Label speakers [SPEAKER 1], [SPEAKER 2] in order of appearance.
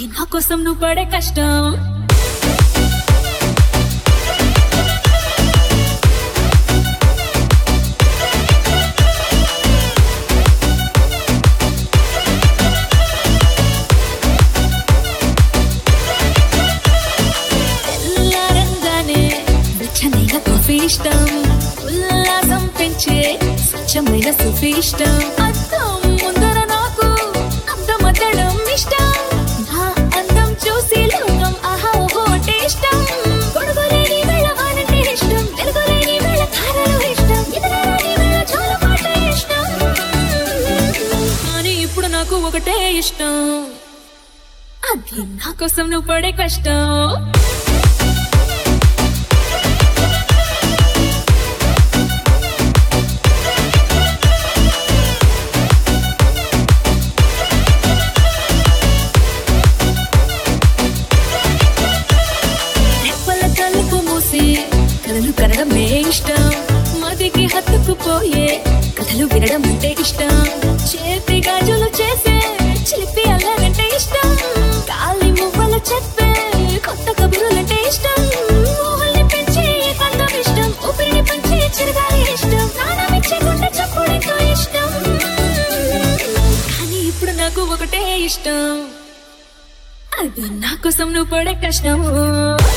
[SPEAKER 1] నా కోసం నువ్వు పడే కష్టం తెల్లారంగానే వెచ్చనైన కాఫీ ఇష్టం ఉల్లాసం పెంచే స్వచ్ఛమైన సుఫీ ఇష్టం అద్దం ముందర నాకు అందమద్దడం ఇష్టం నా అందం చూసి లోకం ఆహా ఓహో అంటే ఇష్టం గొడుగులేని వెళ్ళవానంటే ఇష్టం వెలుగులేని వెళ్ళ తారలు ఇష్టం ఎదురాని వెళ్ళ జోలపాట ఇష్టం కానీ ఇప్పుడు నాకు ఒకటే ఇష్టం అది నా కోసం నువ్వు పడే కష్టం రెప్పల తలుపు మూసి కథలు కనడమే ఇష్టం మదికి హత్తుకుపోయే కథలు వినడం అంటే ఇష్టం చేతి గాజులు చేసే చిలిపి అల్లారంటే ఇష్టం కాలి మువ్వలు చెప్పే కొత్త కబురులంటే ఇష్టం ఊహల్ని పెంచే ఏకాంతం ఇష్టం ఊపిరిని పెంచే చిరగాలి ఇష్టం ప్రాణం ఇచ్చే గుండె చప్పుడెంతో ఇష్టం కానీ ఇప్పుడు నాకు ఒకటే ఇష్టం అది నా కోసం నువ్వు పడే కష్టము